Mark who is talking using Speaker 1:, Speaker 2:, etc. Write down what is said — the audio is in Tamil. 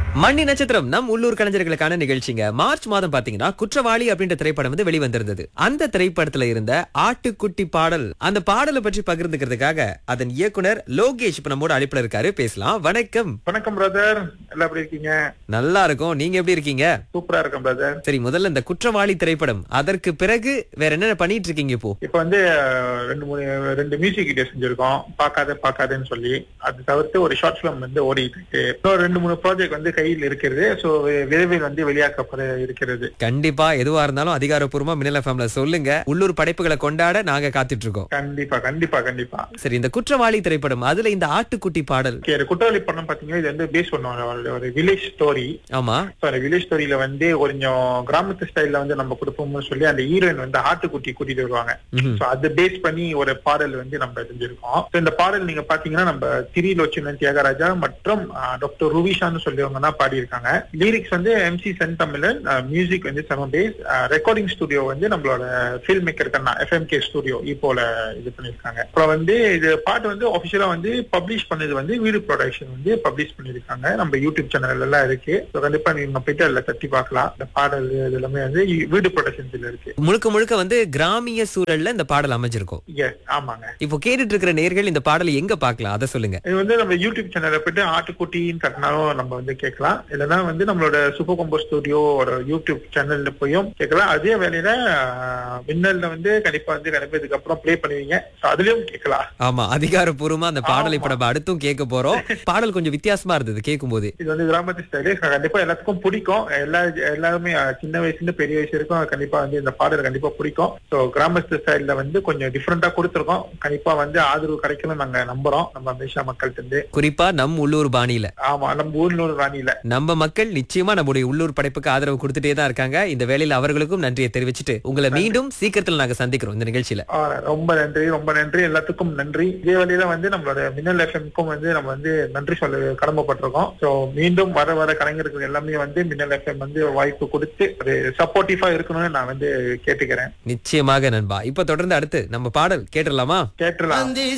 Speaker 1: மண்ணி நட்சத்திரம் நம் உள்ளூர் கலைஞர்களுக்கான நிகழ்ச்சிங்க மார்ச் மாதம் பாத்தீங்கன்னா குற்றவாளி அப்படின்ற திரைப்படம் வந்து வெளிவந்திருந்தது அந்த திரைப்படத்துல இருந்த ஆட்டுக்குட்டி பாடல் அந்த பாடலை பற்றி பகிர்ந்துக்கிறதுக்காக அதன் இயக்குனர் லோகேஷ் இப்ப நம்மோட அழைப்புல இருக்காரு பேசலாம் வணக்கம்
Speaker 2: வணக்கம் பிரதர் எல்லாம் எப்படி இருக்கீங்க
Speaker 1: நல்லா இருக்கும் நீங்க எப்படி இருக்கீங்க
Speaker 2: சூப்பரா இருக்கேன் பிரதர்
Speaker 1: சரி முதல்ல இந்த குற்றவாளி திரைப்படம் அதற்கு பிறகு வேற என்ன பண்ணிட்டு இருக்கீங்க இப்போ
Speaker 2: இப்ப வந்து அஹ், ரெண்டு மூணு ரெண்டு மியூசிக் வீடியோ செஞ்சிருக்கோம் பார்க்காத பார்க்காதன்னு சொல்லி அது தவிர்த்து ஒரு ஷார்ட் ஃபிலிம் வந்து ஓடிட்டு இருக்கு இன்னும் ரெண்டு மூணு ப்ராஜெக்ட் வந்து கையில் இருக்கிறது சோ விரைவில் வந்து வெளியாக்கப்பட இருக்கிறது
Speaker 1: கண்டிப்பா எதுவா இருந்தாலும் அதிகாரப்பூர்வமா மின்னல் ஃபேம்ல சொல்லுங்க உள்ளூர் படைப்புகளை கொண்டாட நாங்க காத்துட்டு இருக்கோம்
Speaker 2: கண்டிப்பா கண்டிப்பா கண்டிப்பா
Speaker 1: சரி இந்த குற்றவாளி திரைப்படம் அதுல இந்த ஆட்டுக்குட்டி பாடல்
Speaker 2: Okay, இது குற்றவாளி படம் பாத்தீங்கன்னா இது வந்து பேஸ் பண்ணுவாங்க ஒரு வில்லேஜ் ஸ்டோரி
Speaker 1: ஆமா
Speaker 2: அந்த வில்லேஜ் ஸ்டோரியில வந்து கொஞ்சம் கிராமத்து ஸ்டைல்ல வந்து நம்ம கொடுப்போம்னு சொல்லி அந்த ஹீரோயின் வந்து ஆட்டுக்குட்டி கூட்டிட்டு வருவாங்க
Speaker 1: ம்ஹும்.
Speaker 2: சோ அது பேஸ் பண்ணி ஒரு பாடல் வந்து நம்ம செஞ்சிருக்கோம் So, இந்த பாடல் நீங்க பாத்தீங்கன்னா நம்ம திரிலோச்சனன் தியாகராஜா மற்றும் டாக்டர் ருவிஷான்னு சொல்லியவங்க தான் பாடியிருக்காங்க லிரிக்ஸ் வந்து எம்சி சென் தமிழன் மியூசிக் வந்து செம பேஸ் ரெக்கார்டிங் ஸ்டுடியோ வந்து நம்மளோட film maker Kanna FMK studio இப்போல இது பண்ணிருக்காங்க அப்புறம் வந்து இது பாட்டு வந்து ஒபிஷியலா வந்து பப்ளிஷ் பண்ணது வந்து வீடு ப்ரொடக்ஷன் வந்து பப்ளிஷ் பண்ணிருக்காங்க நம்ம யூடியூப் சேனல் எல்லாம் இருக்கு So, கண்டிப்பா நீங்க போயிட்டு அதுல தட்டி பார்க்கலாம் இந்த பாடல் இது எல்லாமே வந்து வீடு ப்ரொடக்ஷன்ஸ்ல இருக்கு
Speaker 1: முழுக்க முழுக்க வந்து கிராமிய சூழல்ல இந்த பாடல் அமைஞ்சிருக்கும்
Speaker 2: எஸ் ஆமாங்க
Speaker 1: இப்போ கேட்டுட்டு இருக்கிற நேர்கள் இந்த பாடலை எங்க பார்க்கலாம் அதை சொல்லுங்க
Speaker 2: இது வந்து நம்ம யூடியூப் சேனல்ல போயிட்டு ஆட்டுக்குட்டின்னு கட்டினாலும் நம்ம வந்து கேட்கலாம் இல்லைன்னா வந்து நம்மளோட சூப்பர் கம்போ ஸ்டுடியோ ஒரு யூடியூப் சேனல்ல போயும் கேட்கலாம் அதே வேலையில ஆஹ், மின்னல்ல வந்து கண்டிப்பா வந்து கண்டிப்பா இதுக்கப்புறம் ப்ளே பண்ணுவீங்க So, அதுலயும் கேட்கலாம்
Speaker 1: ஆமா அதிகாரப்பூர்வமா அந்த பாடலை இப்ப
Speaker 2: ஆமா.
Speaker 1: நம்ம அடுத்தும் கேட்க போறோம் பாடல் கொஞ்சம் வித்தியாசமா இருந்தது கேட்கும் போது
Speaker 2: இது வந்து கிராமத்து ஸ்டைலு கண்டிப்பா எல்லாத்துக்கும் பிடிக்கும் எல்லா எல்லாருமே அஹ், சின்ன வயசுல இருந்து பெரிய வயசு வரைக்கும் கண்டிப்பா வந்து இந்த பாடல் கண்டிப்பா பிடிக்கும் ஸோ கிராமத்து ஸ்டைல்ல வந்து கொஞ்சம் டிஃப்ரெண்டா கொடுத்துருக்கோம் கண்டிப்பா வந்து ஆதரவு கிடைக்கணும் நாங்க நம்புறோம் நம்ம மேஷா மக்கள்கிட்ட இருந்து
Speaker 1: குறிப்பா நம் உள்ளூர் பாணியில
Speaker 2: ஆமா நம்ம ஊர்ல ஒரு ராணியில
Speaker 1: நம்ம மக்கள் நிச்சயமா நம்முடைய உள்ளூர் படைப்புக்கு ஆதரவு கொடுத்துட்டே தான் இருக்காங்க இந்த வேளையில அவர்களுக்கும் நன்றியை தெரிவிச்சுட்டு உங்களை மீண்டும் சீக்கிரத்துல நாங்க சந்திக்கிறோம் இந்த நிகழ்ச்சியில
Speaker 2: ஆ, ரொம்ப நன்றி ரொம்ப நன்றி எல்லாத்துக்கும் நன்றி இதே வழியில வந்து நம்மளோட மின்னல் எஃப்எம்க்கும் வந்து நம்ம வந்து நன்றி சொல்ல கடமைப்பட்டிருக்கோம் சோ மீண்டும் வர வர கலைஞர்கள் எல்லாமே வந்து மின்னல் எஃப்எம் வந்து வாய்ப்பு கொடுத்து ஒரு சப்போர்ட்டிவா இருக்கணும்னு நான் வந்து கேட்டுக்கிறேன்
Speaker 1: நிச்சயமாக நண்பா இப்ப தொடர்ந்து அடுத்து நம்ம பாடல் கேட்டுடலாமா
Speaker 2: கேட்டுலாம்
Speaker 3: வந்தே